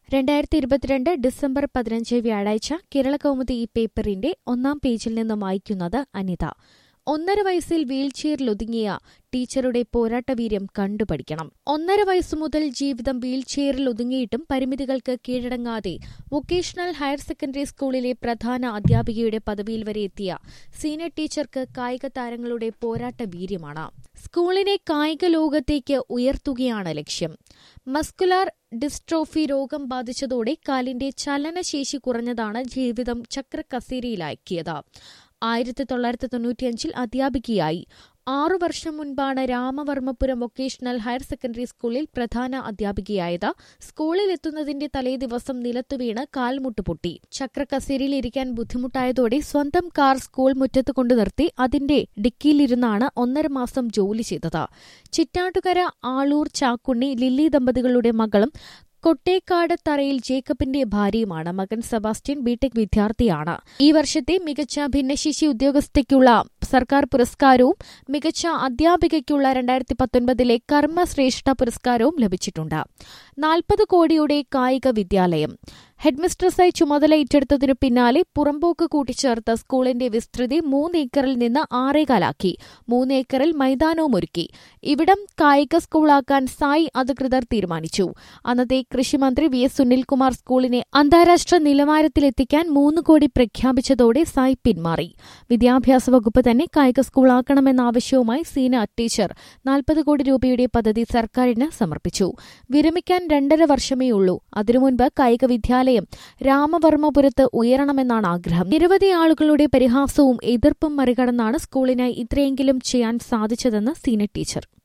രണ്ടായിരത്തി ഇരുപത്തിരണ്ട് ഡിസംബർ പതിനഞ്ച് വ്യാഴാഴ്ച കേരള കൗമുദി ഈ പേപ്പറിന്റെ ഒന്നാം പേജിൽ നിന്ന് വായിക്കുന്നത് അനിത ഒന്നര വയസ്സിൽ വീൽചെയറിൽ ഒതുങ്ങിയ ടീച്ചറുടെ പോരാട്ടവീര്യം കണ്ടുപഠിക്കണം ഒന്നര വയസ്സു മുതൽ ജീവിതം വീൽചെയറിൽ ഒതുങ്ങിയിട്ടും പരിമിതികൾക്ക് കീഴടങ്ങാതെ വൊക്കേഷണൽ ഹയർ സെക്കൻഡറി സ്കൂളിലെ പ്രധാന അധ്യാപികയുടെ പദവിയിൽ വരെ എത്തിയ സീനിയർ ടീച്ചർക്ക് കായിക താരങ്ങളുടെ പോരാട്ട വീര്യമാണ് സ്കൂളിനെ കായിക ലോകത്തേക്ക് ഉയർത്തുകയാണ് ലക്ഷ്യം മസ്കുലാർ ഡിസ്ട്രോഫി രോഗം ബാധിച്ചതോടെ കാലിന്റെ ചലനശേഷി കുറഞ്ഞതാണ് ജീവിതം ചക്രക്കസേരയിലാക്കിയത് ആയിരത്തി തൊള്ളായിരത്തി തൊണ്ണൂറ്റിയഞ്ചിൽ അധ്യാപികയായി ആറു വർഷം മുൻപാണ് രാമവർമ്മപുരം വൊക്കേഷണൽ ഹയർ സെക്കൻഡറി സ്കൂളിൽ പ്രധാന അധ്യാപികയായത് സ്കൂളിൽ എത്തുന്നതിന്റെ തലേദിവസം നിലത്തുവീണ് കാൽമുട്ട് പൊട്ടി ചക്രക്കസേരയിൽ ഇരിക്കാൻ ബുദ്ധിമുട്ടായതോടെ സ്വന്തം കാർ സ്കൂൾ മുറ്റത്ത് കൊണ്ടു നിർത്തി അതിന്റെ ഡിക്കിയിലിരുന്നാണ് ഒന്നര മാസം ജോലി ചെയ്തത് ചിറ്റാട്ടുകര ആളൂർ ചാക്കുണ്ണി ലില്ലി ദമ്പതികളുടെ മകളും കൊട്ടേക്കാട് തറയിൽ ജേക്കബിന്റെ ഭാര്യയുമാണ് മകൻ സെബാസ്റ്റ്യൻ ബിടെക് വിദ്യാർത്ഥിയാണ് ഈ വർഷത്തെ മികച്ച ഭിന്നശേഷി ഉദ്യോഗസ്ഥയ്ക്കുള്ള സർക്കാർ പുരസ്കാരവും മികച്ച അധ്യാപികയ്ക്കുള്ള രണ്ടായിരത്തി പത്തൊൻപതിലെ കർമ്മശ്രേഷ്ഠ പുരസ്കാരവും ലഭിച്ചിട്ടുണ്ട് നാൽപ്പത് കോടിയുടെ കായിക വിദ്യാലയം ഹെഡ്മിസ്ട്രസായി ചുമതല ഏറ്റെടുത്തതിനു പിന്നാലെ പുറമ്പോക്ക് കൂട്ടിച്ചേർത്ത സ്കൂളിന്റെ വിസ്തൃതി മൂന്ന് ഏക്കറിൽ നിന്ന് ആറേകാലാക്കി മൂന്ന് ഏക്കറിൽ മൈതാനവും ഒരുക്കി ഇവിടം കായിക സ്കൂളാക്കാൻ സായി അധികൃതർ തീരുമാനിച്ചു അന്നത്തെ കൃഷിമന്ത്രി വി എസ് സുനിൽകുമാർ സ്കൂളിനെ അന്താരാഷ്ട്ര നിലവാരത്തിലെത്തിക്കാൻ മൂന്ന് കോടി പ്രഖ്യാപിച്ചതോടെ സായി പിന്മാറി വിദ്യാഭ്യാസ വകുപ്പ് തന്നെ കായിക സ്കൂളാക്കണമെന്ന ആവശ്യവുമായി സീന ടീച്ചർ നാൽപ്പത് കോടി രൂപയുടെ പദ്ധതി സർക്കാരിന് സമർപ്പിച്ചു വിരമിക്കാൻ രണ്ടര വർഷമേ ഉള്ളൂ അതിനു മുൻപ് കായിക വിദ്യാലയം രാമവർമ്മപുരത്ത് ഉയരണമെന്നാണ് ആഗ്രഹം നിരവധി ആളുകളുടെ പരിഹാസവും എതിർപ്പും മറികടന്നാണ് സ്കൂളിനായി ഇത്രയെങ്കിലും ചെയ്യാൻ സാധിച്ചതെന്ന് സീനിയർ ടീച്ചർ